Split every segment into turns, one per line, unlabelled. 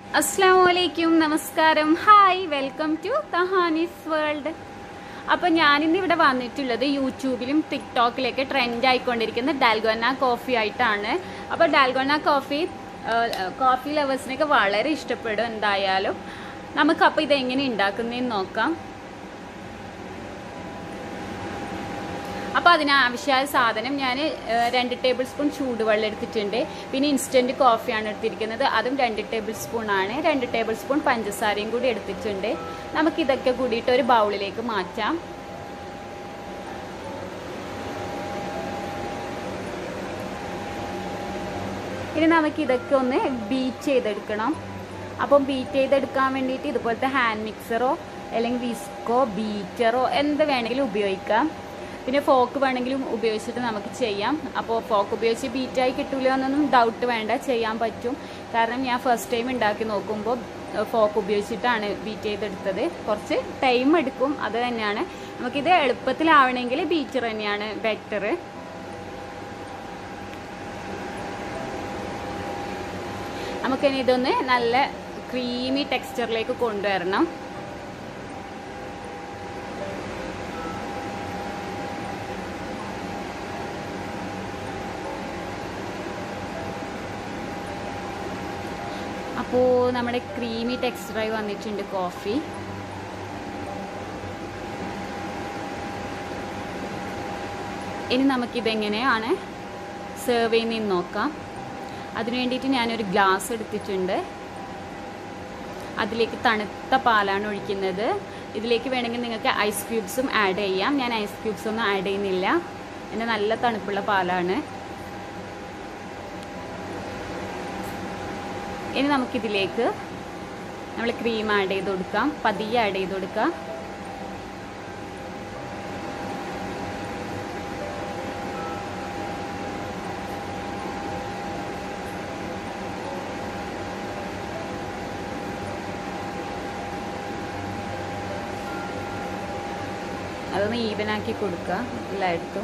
അസ്സാം വലൈക്കും നമസ്കാരം hi welcome to Tahani's world appam ഞാനിന്ന് ഇവിടെ വന്നിട്ടുള്ളത് യൂട്യൂബിലും ടിക്ടോക്കിലൊക്കെ ട്രെൻഡ് ആയിക്കൊണ്ടിരിക്കുന്ന ഡാൽഗോന കോഫി ആയിട്ടാണ് അപ്പോൾ ഡാൽഗോന കോഫി കോഫി ലവേഴ്സിനൊക്കെ വളരെ ഇഷ്ടപ്പെടും എന്തായാലും നമുക്കപ്പോൾ ഇതെങ്ങനെ ഉണ്ടാക്കുന്നതെന്ന് നോക്കാം അപ്പോൾ അതിനാവശ്യമായ സാധനം ഞാൻ രണ്ട് ടേബിൾ സ്പൂൺ ചൂടുവെള്ളം എടുത്തിട്ടുണ്ട് പിന്നെ ഇൻസ്റ്റൻറ്റ് കോഫിയാണ് എടുത്തിരിക്കുന്നത് അതും രണ്ട് ടേബിൾ സ്പൂൺ ആണ് രണ്ട് ടേബിൾ സ്പൂൺ പഞ്ചസാരയും കൂടി എടുത്തിട്ടുണ്ട് നമുക്കിതൊക്കെ കൂടിയിട്ട് ഒരു ബൗളിലേക്ക് മാറ്റാം ഇനി നമുക്ക് ഇതൊക്കെ ഒന്ന് ബീറ്റ് ചെയ്തെടുക്കണം അപ്പം ബീറ്റ് ചെയ്തെടുക്കാൻ വേണ്ടിയിട്ട് ഇതുപോലത്തെ ഹാൻഡ് മിക്സറോ അല്ലെങ്കിൽ വിസ്കോ ബീറ്ററോ എന്ത് വേണമെങ്കിലും ഉപയോഗിക്കാം പിന്നെ ഫോക്ക് വേണമെങ്കിലും ഉപയോഗിച്ചിട്ട് നമുക്ക് ചെയ്യാം അപ്പോൾ ഫോക്ക് ഉപയോഗിച്ച് ബീറ്റായി കിട്ടൂല എന്നൊന്നും ഡൗട്ട് വേണ്ട ചെയ്യാൻ പറ്റും കാരണം ഞാൻ ഫസ്റ്റ് ടൈം ഉണ്ടാക്കി നോക്കുമ്പോൾ ഫോക്ക് ഉപയോഗിച്ചിട്ടാണ് ബീറ്റ് ചെയ്തെടുത്തത് കുറച്ച് ടൈം എടുക്കും അത് തന്നെയാണ് നമുക്കിത് എളുപ്പത്തിലാവണമെങ്കിൽ ബീറ്റർ തന്നെയാണ് ബെറ്റർ നമുക്കിനി ഇതൊന്ന് നല്ല ക്രീമി ടെക്സ്ചറിലേക്ക് കൊണ്ടുവരണം അപ്പോൾ നമ്മുടെ ക്രീമി ടെക്സ്ചറായി വന്നിട്ടുണ്ട് കോഫി ഇനി നമുക്കിതെങ്ങനെയാണ് സെർവ് ചെയ്യുന്നതെന്ന് നോക്കാം അതിനു വേണ്ടിയിട്ട് ഞാനൊരു ഗ്ലാസ് എടുത്തിട്ടുണ്ട് അതിലേക്ക് തണുത്ത പാലാണ് ഒഴിക്കുന്നത് ഇതിലേക്ക് വേണമെങ്കിൽ നിങ്ങൾക്ക് ഐസ് ക്യൂബ്സും ആഡ് ചെയ്യാം ഞാൻ ഐസ് ക്യൂബ്സ് ഒന്നും ആഡ് ചെയ്യുന്നില്ല എൻ്റെ നല്ല തണുപ്പുള്ള പാലാണ് ഇനി നമുക്കിതിലേക്ക് നമ്മൾ ക്രീം ആഡ് ചെയ്ത് കൊടുക്കാം പതിയെ ആഡ് ചെയ്ത് കൊടുക്കാം അതൊന്ന് ഈവനാക്കി കൊടുക്കുക എല്ലായിടത്തും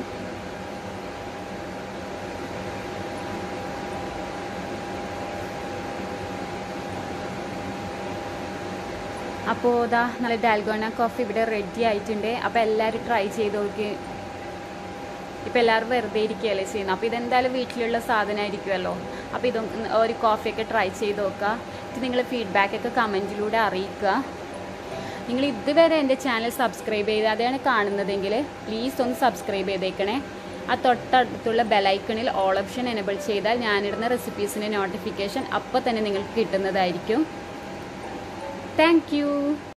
അപ്പോൾ ഇതാ നല്ല ഡാൽഗോണ കോഫി ഇവിടെ റെഡി ആയിട്ടുണ്ട് അപ്പോൾ എല്ലാവരും ട്രൈ ചെയ്ത് നോക്കി ഇപ്പോൾ എല്ലാവരും വെറുതെ ഇരിക്കുകയല്ലേ ചെയ്യുന്നത് അപ്പോൾ ഇതെന്തായാലും വീട്ടിലുള്ള സാധനമായിരിക്കുമല്ലോ അപ്പോൾ ഇത് ഒരു കോഫിയൊക്കെ ട്രൈ ചെയ്ത് നോക്കുക ഇത് നിങ്ങളുടെ ഫീഡ്ബാക്കൊക്കെ കമൻറ്റിലൂടെ അറിയിക്കുക നിങ്ങൾ ഇതുവരെ എൻ്റെ ചാനൽ സബ്സ്ക്രൈബ് ചെയ്താതെയാണ് കാണുന്നതെങ്കിൽ പ്ലീസ് ഒന്ന് സബ്സ്ക്രൈബ് ചെയ്തേക്കണേ ആ തൊട്ടടുത്തുള്ള ബെലൈക്കണിൽ ഓൾ ഓപ്ഷൻ എനബിൾ ചെയ്താൽ ഞാനിടുന്ന റെസിപ്പീസിൻ്റെ നോട്ടിഫിക്കേഷൻ അപ്പോൾ തന്നെ നിങ്ങൾക്ക് കിട്ടുന്നതായിരിക്കും താങ്ക്